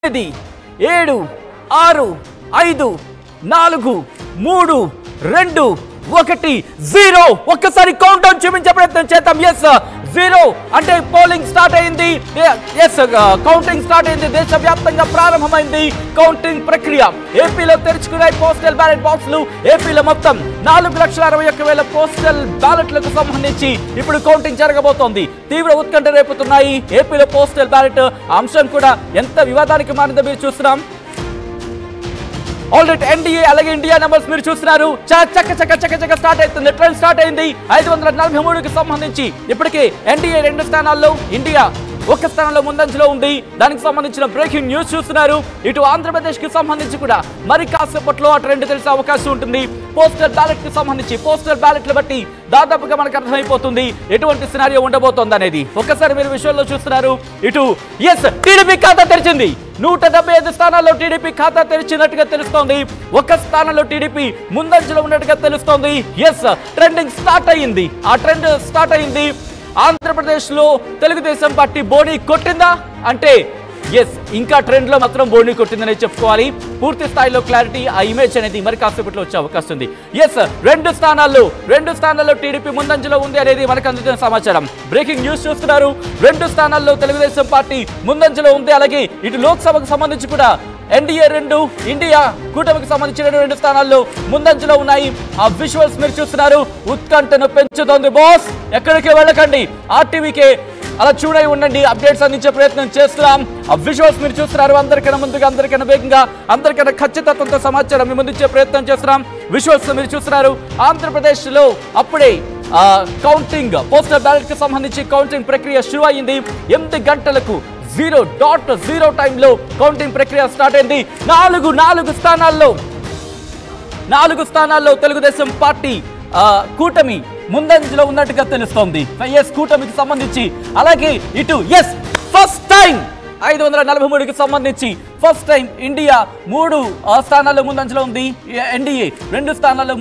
ఎనిమిది ఏడు ఆరు ఐదు నాలుగు మూడు రెండు ఒకటి జీరో ఒక్కసారి కౌంట్ డౌన్ చూపించే ప్రయత్నం చేద్దాం ఎస్ జీరో అంటే పోలింగ్ స్టార్ట్ అయింది ఎస్ కౌంటింగ్ స్టార్ట్ అయింది దేశవ్యాప్తంగా ప్రారంభమైంది కౌంటింగ్ ప్రక్రియ ఏపీలో తెరుచుకునే పోస్టల్ బ్యాలెట్ బాక్సులు ఏపీలో మొత్తం నాలుగు లక్షల అరవై ఒక్క వేల పోస్టల్ బ్యాలెట్లకు సంబంధించి ఇప్పుడు కౌంటింగ్ జరగబోతోంది తీవ్ర ఉత్కంఠ రేపుతున్నాయి ఏపీలో పోస్టల్ బ్యాలెట్ అంశం కూడా ఎంత వివాదానికి మారిందో మీరు చూస్తున్నాం ఆల్రెడీ ఎన్డీఏ అలాగే ఇండియా నెంబర్స్ మీరు చూస్తున్నారు చ- చక్క చక్క చక్క చక్క స్టార్ట్ అవుతుంది ట్రెండ్ స్టార్ట్ అయింది ఐదు వందల నలభై మూడుకి సంబంధించి ఇప్పటికే ఎన్డీఏ రెండు స్థానాల్లో ఇండియా ఒక స్థానంలో ముందంజలో ఉంది దానికి సంబంధించిన బ్రేకింగ్ న్యూస్ చూస్తున్నారు ఇటు ఆంధ్రప్రదేశ్ కి సంబంధించి కూడా మరి కాసేపట్లో ఆ ట్రెండ్ తెలిసే అవకాశం ఉంటుంది పోస్టల్ బ్యాలెట్ కి సంబంధించి పోస్టల్ బ్యాలెట్లు బట్టి దాదాపుగా మనకు అర్థమైపోతుంది ఎటువంటి సినారియో ఉండబోతోంది అనేది ఒక్కసారి మీరు విషయంలో చూస్తున్నారు ఇటు ఎస్ టీడీపీ ఖాతా తెరిచింది నూట డెబ్బై ఐదు స్థానాల్లో టీడీపీ ఖాతా తెరిచినట్టుగా తెలుస్తోంది ఒక స్థానంలో టీడీపీ ముందంజలో ఉన్నట్టుగా తెలుస్తోంది ఎస్ ట్రెండింగ్ స్టార్ట్ అయ్యింది ఆ ట్రెండ్ స్టార్ట్ అయింది ఆంధ్రప్రదేశ్ లో తెలుగుదేశం పార్టీ బోని కొట్టిందా అంటే ఎస్ ఇంకా ట్రెండ్ లో మాత్రం బోని కొట్టిందని చెప్పుకోవాలి పూర్తి స్థాయిలో క్లారిటీ ఆ ఇమేజ్ అనేది మరి కాసేపట్లో వచ్చే అవకాశం ఉంది ఎస్ రెండు స్థానాల్లో రెండు స్థానాల్లో టీడీపీ ముందంజలో ఉంది అనేది మనకు అందుతున్న సమాచారం బ్రేకింగ్ న్యూస్ చూస్తున్నారు రెండు స్థానాల్లో తెలుగుదేశం పార్టీ ముందంజలో ఉంది అలాగే ఇటు లోక్సభకు సంబంధించి కూడా ఎన్డీఏ రెండు ఇండియా కూటమికి సంబంధించిన రెండు స్థానాల్లో ముందంజలో ఉన్నాయి ఆ విజువల్స్ మీరు చూస్తున్నారు ఉత్కంఠను పెంచుతోంది బాస్ ఎక్కడికి వెళ్ళకండి ఆర్టీవీకే అలా చూడై ఉండండి అప్డేట్స్ అందించే ప్రయత్నం చేస్తున్నాం ఆ విజువల్స్ మీరు చూస్తున్నారు అందరికన్నా ముందుగా అందరికన్నా వేగంగా అందరికన్నా ఖచ్చితత్వంతో సమాచారం మీ ముందుంచే ప్రయత్నం చేస్తున్నాం విజువల్స్ మీరు చూస్తున్నారు ఆంధ్రప్రదేశ్ లో అప్పుడే ఆ, కౌంటింగ్ పోస్టల్ బ్యాలెట్ కి సంబంధించి కౌంటింగ్ ప్రక్రియ షురు అయింది ఎనిమిది గంటలకు జీరో డాట్ జీరో టైంలో కౌంటింగ్ ప్రక్రియ స్టార్ట్ అయింది నాలుగు నాలుగు స్థానాల్లో నాలుగు స్థానాల్లో తెలుగుదేశం పార్టీ ఆ, కూటమి ముందంజలో ఉన్నట్టుగా తెలుస్తోంది ఎస్ కూటమికి సంబంధించి అలాగే ఇటు ఎస్ ఫస్ట్ టైం ఐదు వందల నలభై మూడుకి సంబంధించి ఫస్ట్ టైం ఇండియా మూడు ఆ, స్థానాల్లో ముందంజలో ఉంది ఎన్డీఏ రెండు స్థానాల్లో